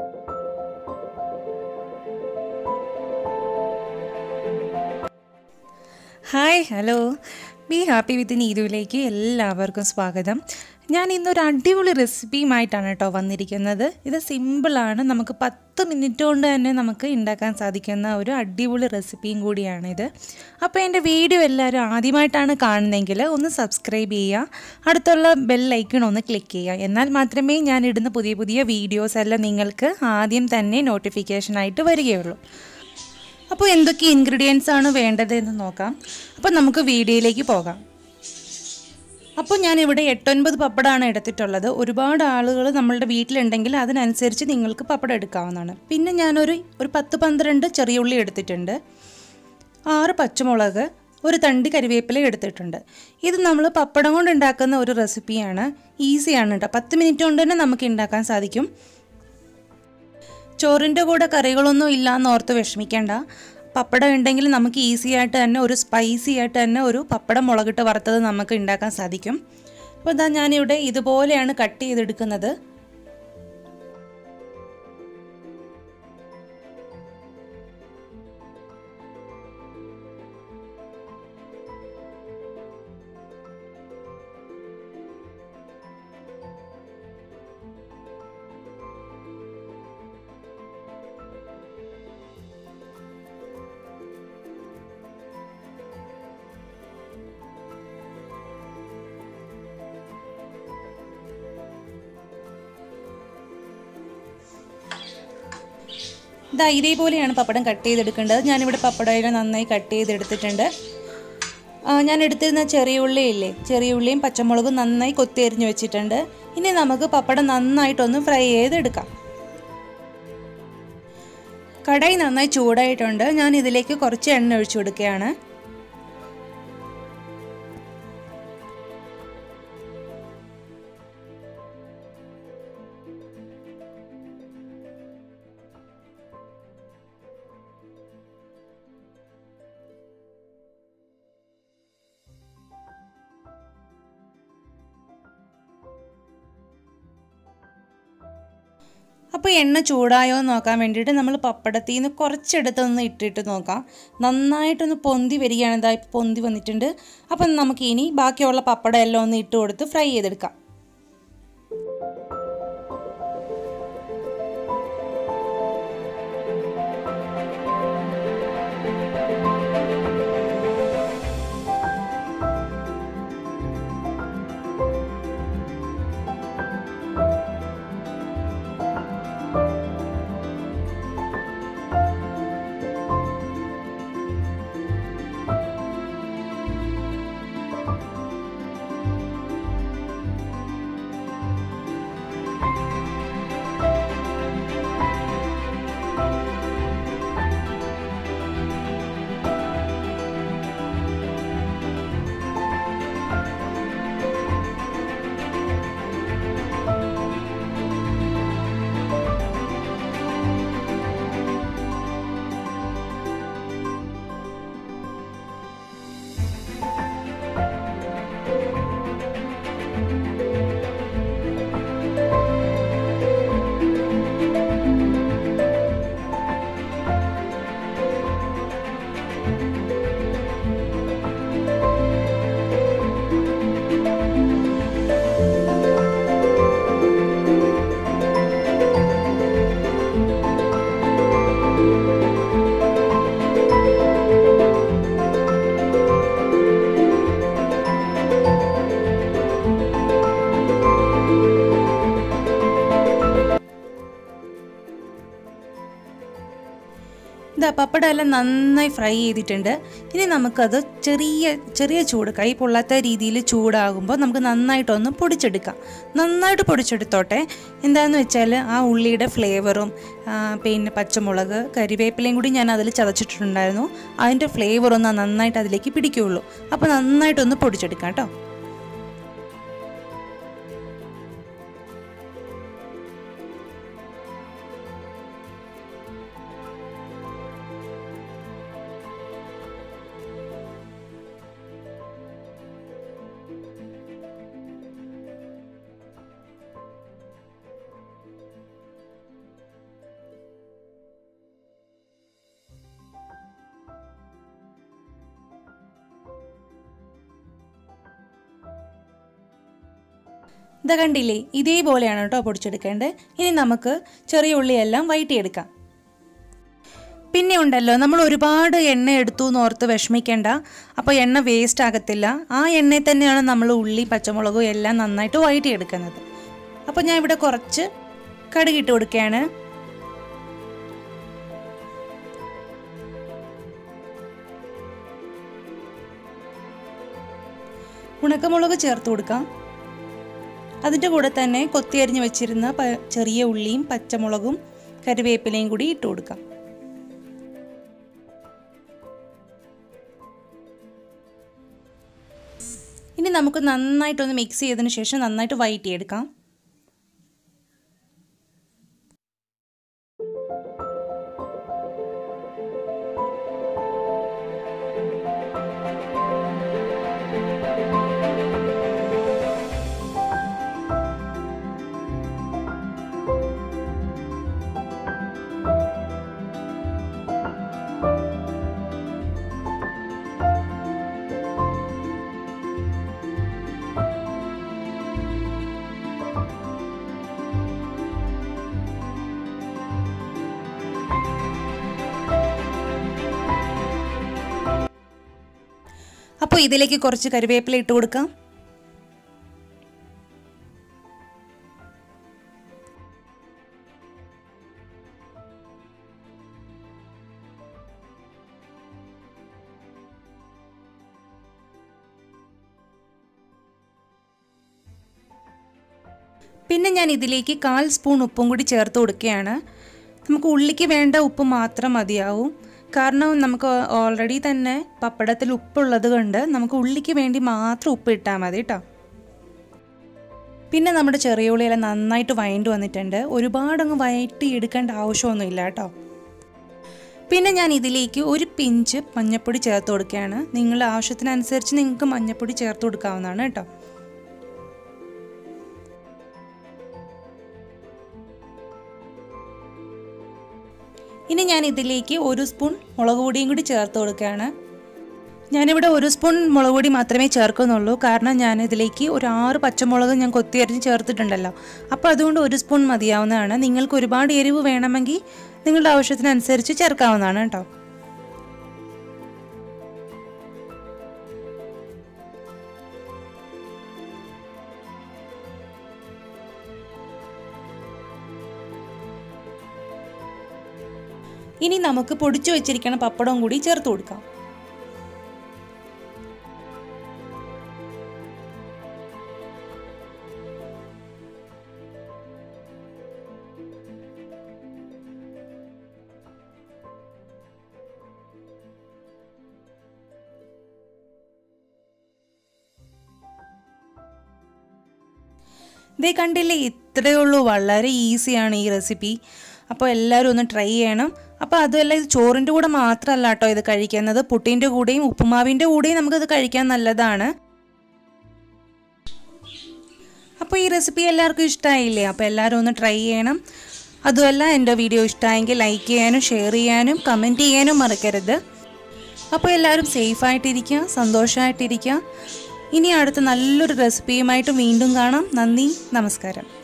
hi hello be happy with നീതുവിലേക്ക് എല്ലാവർക്കും സ്വാഗതം ഞാൻ ഇന്നൊരു അടിപൊളി റെസിപ്പിയുമായിട്ടാണ് കേട്ടോ വന്നിരിക്കുന്നത് ഇത് സിമ്പിളാണ് നമുക്ക് പത്ത് മിനിറ്റ് കൊണ്ട് തന്നെ നമുക്ക് ഉണ്ടാക്കാൻ സാധിക്കുന്ന ഒരു അടിപൊളി റെസിപ്പിയും കൂടിയാണിത് അപ്പോൾ എൻ്റെ വീഡിയോ എല്ലാവരും ആദ്യമായിട്ടാണ് കാണുന്നതെങ്കിൽ ഒന്ന് സബ്സ്ക്രൈബ് ചെയ്യുക അടുത്തുള്ള ബെൽ ഐക്കൺ ഒന്ന് ക്ലിക്ക് ചെയ്യുക എന്നാൽ മാത്രമേ ഞാൻ ഇടുന്ന പുതിയ പുതിയ വീഡിയോസ് എല്ലാം നിങ്ങൾക്ക് ആദ്യം തന്നെ നോട്ടിഫിക്കേഷനായിട്ട് വരികയുള്ളൂ അപ്പോൾ എന്തൊക്കെ ഇൻഗ്രീഡിയൻസ് ആണ് വേണ്ടത് എന്ന് നോക്കാം അപ്പോൾ നമുക്ക് വീഡിയോയിലേക്ക് പോകാം അപ്പോൾ ഞാൻ ഇവിടെ എട്ടൊൻപത് പപ്പടമാണ് എടുത്തിട്ടുള്ളത് ഒരുപാട് ആളുകൾ നമ്മളുടെ വീട്ടിലുണ്ടെങ്കിൽ അതിനനുസരിച്ച് നിങ്ങൾക്ക് പപ്പടം എടുക്കാവുന്നതാണ് പിന്നെ ഞാനൊരു ഒരു പത്ത് പന്ത്രണ്ട് ചെറിയ ഉള്ളി എടുത്തിട്ടുണ്ട് ആറ് പച്ചമുളക് ഒരു തണ്ടി കരിവേപ്പില എടുത്തിട്ടുണ്ട് ഇത് നമ്മൾ പപ്പടം കൊണ്ട് ഉണ്ടാക്കുന്ന ഒരു റെസിപ്പിയാണ് ഈസിയാണ് കേട്ടോ പത്ത് മിനിറ്റ് കൊണ്ട് തന്നെ നമുക്ക് ഉണ്ടാക്കാൻ സാധിക്കും ചോറിൻ്റെ കൂടെ കറികളൊന്നും ഇല്ലയെന്ന് ഓർത്ത് വിഷമിക്കേണ്ട പപ്പടം ഉണ്ടെങ്കിൽ നമുക്ക് ഈസി ആയിട്ട് തന്നെ ഒരു സ്പൈസി ആയിട്ട് തന്നെ ഒരു പപ്പടം മുളകിട്ട് വറുത്തത് നമുക്ക് ഉണ്ടാക്കാൻ സാധിക്കും അപ്പോൾ ഇതാ ഞാനിവിടെ ഇതുപോലെയാണ് കട്ട് ചെയ്തെടുക്കുന്നത് ഇതാ ഇതേപോലെയാണ് പപ്പടം കട്ട് ചെയ്തെടുക്കേണ്ടത് ഞാനിവിടെ പപ്പടം നന്നായി കട്ട് ചെയ്തെടുത്തിട്ടുണ്ട് ഞാൻ എടുത്തിരുന്ന ചെറിയ ഉള്ളിയില്ലേ ചെറിയ ഉള്ളിയും പച്ചമുളകും നന്നായി കൊത്തിയരിഞ്ഞ് വെച്ചിട്ടുണ്ട് ഇനി നമുക്ക് പപ്പടം നന്നായിട്ടൊന്ന് ഫ്രൈ ചെയ്തെടുക്കാം കടായി നന്നായി ചൂടായിട്ടുണ്ട് ഞാൻ ഇതിലേക്ക് കുറച്ച് എണ്ണ ഒഴിച്ചു കൊടുക്കുകയാണ് അപ്പോൾ എണ്ണ ചൂടായോ എന്ന് നോക്കാൻ വേണ്ടിയിട്ട് നമ്മൾ പപ്പടത്തിൽ നിന്ന് കുറച്ചെടുത്തൊന്ന് ഇട്ടിട്ട് നോക്കാം നന്നായിട്ടൊന്ന് പൊന്തി വരികയാണ് ഇതാ ഇപ്പോൾ പൊന്തി വന്നിട്ടുണ്ട് അപ്പം നമുക്ക് ഇനി ബാക്കിയുള്ള പപ്പടം എല്ലാം ഒന്ന് ഇട്ട് കൊടുത്ത് ഫ്രൈ ചെയ്തെടുക്കാം ഇതാ പപ്പടം എല്ലാം നന്നായി ഫ്രൈ ചെയ്തിട്ടുണ്ട് ഇനി നമുക്കത് ചെറിയ ചെറിയ ചൂട് കൈ പൊള്ളാത്ത രീതിയിൽ ചൂടാകുമ്പോൾ നമുക്ക് നന്നായിട്ടൊന്ന് പൊടിച്ചെടുക്കാം നന്നായിട്ട് പൊടിച്ചെടുത്തോട്ടെ എന്താണെന്ന് വെച്ചാൽ ആ ഉള്ളിയുടെ ഫ്ലേവറും പിന്നെ പച്ചമുളക് കരിവേപ്പിലയും കൂടി ഞാൻ അതിൽ ചതച്ചിട്ടുണ്ടായിരുന്നു അതിൻ്റെ ഫ്ലേവറൊന്ന് നന്നായിട്ട് അതിലേക്ക് പിടിക്കുകയുള്ളൂ അപ്പോൾ നന്നായിട്ടൊന്ന് പൊടിച്ചെടുക്കാം കേട്ടോ ഇതാ കണ്ടില്ലേ ഇതേപോലെയാണ് കേട്ടോ പൊടിച്ചെടുക്കേണ്ടത് ഇനി നമുക്ക് ചെറിയ ഉള്ളിയെല്ലാം വഴറ്റിയെടുക്കാം പിന്നെ ഉണ്ടല്ലോ നമ്മൾ ഒരുപാട് എണ്ണ എടുത്തു എന്ന് ഓർത്ത് വിഷമിക്കേണ്ട അപ്പോൾ എണ്ണ വേസ്റ്റ് ആകത്തില്ല ആ എണ്ണയിൽ തന്നെയാണ് നമ്മൾ ഉള്ളി പച്ചമുളകും എല്ലാം നന്നായിട്ട് വഴറ്റിയെടുക്കുന്നത് അപ്പോൾ ഞാൻ ഇവിടെ കുറച്ച് കടുകിട്ട് കൊടുക്കുകയാണ് ഉണക്കമുളക് ചേർത്ത് കൊടുക്കാം അതിൻ്റെ കൂടെ തന്നെ കൊത്തിയരിഞ്ഞ് വെച്ചിരുന്ന പ- ചെറിയ ഉള്ളിയും പച്ചമുളകും കറിവേപ്പിലയും കൂടി ഇട്ട് കൊടുക്കാം ഇനി നമുക്ക് നന്നായിട്ടൊന്ന് മിക്സ് ചെയ്തതിന് ശേഷം നന്നായിട്ട് വഴറ്റിയെടുക്കാം അപ്പോൾ ഇതിലേക്ക് കുറച്ച് കറിവേപ്പില ഇട്ട് കൊടുക്കാം പിന്നെ ഞാൻ ഇതിലേക്ക് കാൽ സ്പൂൺ ഉപ്പും കൂടി ചേർത്ത് കൊടുക്കുകയാണ് നമുക്ക് ഉള്ളിക്ക് വേണ്ട ഉപ്പ് മാത്രം മതിയാവും കാരണം നമുക്ക് ഓൾറെഡി തന്നെ പപ്പടത്തിൽ ഉപ്പുള്ളത് കൊണ്ട് നമുക്ക് ഉള്ളിക്ക് വേണ്ടി മാത്രം ഉപ്പ് ഇട്ടാൽ മതി കേട്ടോ പിന്നെ നമ്മുടെ ചെറിയ ഉള്ളിയെല്ലാം നന്നായിട്ട് വഴണ്ട് വന്നിട്ടുണ്ട് ഒരുപാടങ്ങ് വയറ്റി എടുക്കേണ്ട ആവശ്യമൊന്നുമില്ല കേട്ടോ പിന്നെ ഞാൻ ഇതിലേക്ക് ഒരു പിഞ്ച് മഞ്ഞൾപ്പൊടി ചേർത്ത് കൊടുക്കുകയാണ് നിങ്ങളുടെ ആവശ്യത്തിനനുസരിച്ച് നിങ്ങൾക്ക് മഞ്ഞൾപ്പൊടി ചേർത്ത് കൊടുക്കാവുന്നതാണ് കേട്ടോ ഇനി ഞാൻ ഇതിലേക്ക് ഒരു സ്പൂൺ മുളക് പൊടിയും കൂടി ചേർത്ത് കൊടുക്കുകയാണ് ഞാനിവിടെ ഒരു സ്പൂൺ മുളക് പൊടി മാത്രമേ ചേർക്കുന്നുള്ളൂ കാരണം ഞാൻ ഇതിലേക്ക് ഒരു ആറ് പച്ചമുളക് ഞാൻ കൊത്തിയരിഞ്ഞ് ചേർത്തിട്ടുണ്ടല്ലോ അപ്പോൾ അതുകൊണ്ട് ഒരു സ്പൂൺ മതിയാവുന്നതാണ് നിങ്ങൾക്ക് ഒരുപാട് എരിവ് വേണമെങ്കിൽ നിങ്ങളുടെ ആവശ്യത്തിനനുസരിച്ച് ചേർക്കാവുന്നതാണ് കേട്ടോ ഇനി നമുക്ക് പൊടിച്ചു വെച്ചിരിക്കുന്ന പപ്പടവും കൂടി ചേർത്ത് കൊടുക്കാം ഇതേ കണ്ടില്ലേ ഇത്രയേ ഉള്ളൂ വളരെ ഈസിയാണ് ഈ റെസിപ്പി അപ്പോൾ എല്ലാവരും ഒന്ന് ട്രൈ ചെയ്യണം അപ്പോൾ അതുമല്ല ഇത് ചോറിൻ്റെ കൂടെ മാത്രമല്ല കേട്ടോ ഇത് കഴിക്കുന്നത് പുട്ടിൻ്റെ കൂടെയും ഉപ്പുമാവിൻ്റെ കൂടെയും നമുക്കിത് കഴിക്കാൻ നല്ലതാണ് അപ്പോൾ ഈ റെസിപ്പി എല്ലാവർക്കും ഇഷ്ടമായില്ലേ അപ്പോൾ എല്ലാവരും ഒന്ന് ട്രൈ ചെയ്യണം അതുമല്ല എൻ്റെ വീഡിയോ ഇഷ്ടമായെങ്കിൽ ലൈക്ക് ചെയ്യാനും ഷെയർ ചെയ്യാനും കമൻറ്റ് ചെയ്യാനും മറക്കരുത് അപ്പോൾ എല്ലാവരും സേഫായിട്ടിരിക്കുക സന്തോഷമായിട്ടിരിക്കുക ഇനി അടുത്ത നല്ലൊരു റെസിപ്പിയുമായിട്ട് വീണ്ടും കാണാം നന്ദി നമസ്കാരം